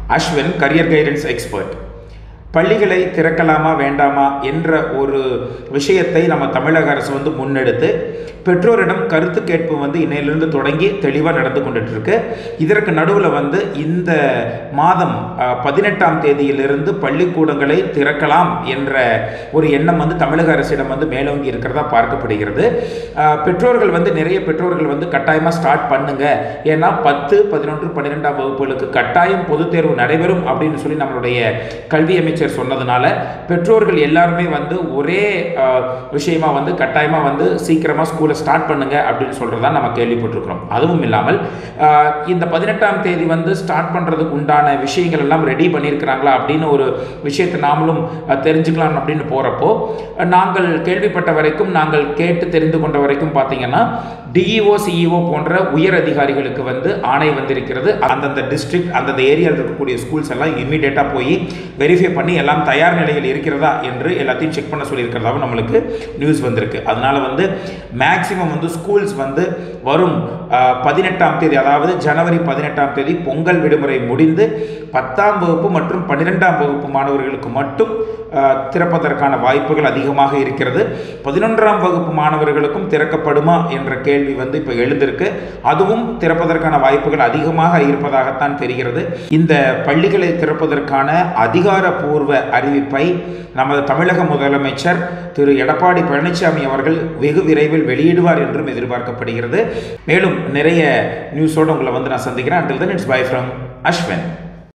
Ashwin career guidance expert பள்ளிகளை திறக்கலாமா வேண்டாமா என்ற ஒரு விஷயத்தை நம்ம தமிழக அரசு வந்து முன்னெடுத்து பெற்றோரிடம் கருத்து கேட்பு வந்து இன்னையிலிருந்து தொடங்கி தெளிவாக நடந்து கொண்டுட்டு இருக்கு இதற்கு நடுவில் வந்து இந்த மாதம் அஹ், பதினெட்டாம் தேதியிலிருந்து பள்ளிக்கூடங்களை திறக்கலாம் என்ற ஒரு எண்ணம் வந்து தமிழக அரசிடம் வந்து மேலோங்கி இருக்கிறதா பார்க்கப்படுகிறது அஹ், பெற்றோர்கள் வந்து நிறைய பெற்றோர்கள் வந்து கட்டாயமாக ஸ்டார்ட் பண்ணுங்க ஏன்னா பத்து பதினொன்று பன்னிரெண்டாம் வகுப்புகளுக்கு கட்டாயம் பொதுத் தேர்வு நடைபெறும் அப்படின்னு சொல்லி நம்மளுடைய கல்வி அமைச்சர் சொன்னதுனால பெற்றோர்கள் எல்லாருமே வந்து ஒரே அஹ், விஷயமா வந்து கட்டாயமாக வந்து சீக்கிரமாக ஸ்கூலை ஸ்டார்ட் பண்ணுங்க அப்படின்னு சொல்கிறதா நம்ம கேள்விப்பட்டிருக்கிறோம் அதுவும் இல்லாமல் அஹ், இந்த பதினெட்டாம் தேதி வந்து ஸ்டார்ட் பண்ணுறதுக்கு உண்டான விஷயங்கள் எல்லாம் ரெடி பண்ணியிருக்கிறாங்களா அப்படின்னு ஒரு விஷயத்தை நாமளும் அஹ், தெரிஞ்சுக்கலாம் அப்படின்னு போகிறப்போ நாங்கள் கேள்விப்பட்ட வரைக்கும் நாங்கள் கேட்டு தெரிந்து கொண்ட வரைக்கும் பார்த்தீங்கன்னா டிஇஓ சிஇஓ போன்ற உயர் அதிகாரிகளுக்கு வந்து ஆணை வந்திருக்கிறது அந்தந்த டிஸ்ட்ரிக்ட் அந்தந்த ஏரியாவில் இருக்கக்கூடிய ஸ்கூல்ஸ் எல்லாம் இம்மிடியேட்டாக போய் வெரிஃபை பண்ணி எல்லாம் தயார் நிலையில் இருக்கிறதா என்று எல்லாத்தையும் செக் பண்ண சொல்லியிருக்கிறதாவும் நம்மளுக்கு நியூஸ் வந்திருக்கு அதனால வந்து மேக்சிமம் வந்து ஸ்கூல்ஸ் வந்து வரும் அஹ், பதினெட்டாம் தேதி அதாவது ஜனவரி பதினெட்டாம் தேதி பொங்கல் விடுமுறை முடிந்து பத்தாம் வகுப்பு மற்றும் பன்னிரெண்டாம் வகுப்பு மாணவர்களுக்கு மட்டும் அஹ், திறப்பதற்கான வாய்ப்புகள் அதிகமாக இருக்கிறது பதினொன்றாம் வகுப்பு மாணவர்களுக்கும் திறக்கப்படுமா என்ற கேள்வி வந்து இப்போ எழுந்திருக்கு அதுவும் திறப்பதற்கான வாய்ப்புகள் அதிகமாக இருப்பதாகத்தான் தெரிகிறது இந்த பள்ளிகளை திறப்பதற்கான அதிகாரப்பூர்வ அறிவிப்பை நமது தமிழக முதலமைச்சர் திரு எடப்பாடி பழனிசாமி அவர்கள் வெகு விரைவில் வெளியிடுவார் என்றும் எதிர்பார்க்கப்படுகிறது மேலும் நிறைய நியூஸோடு உங்களை வந்து நான் சந்திக்கிறேன் until then it's bye from அஸ்வன்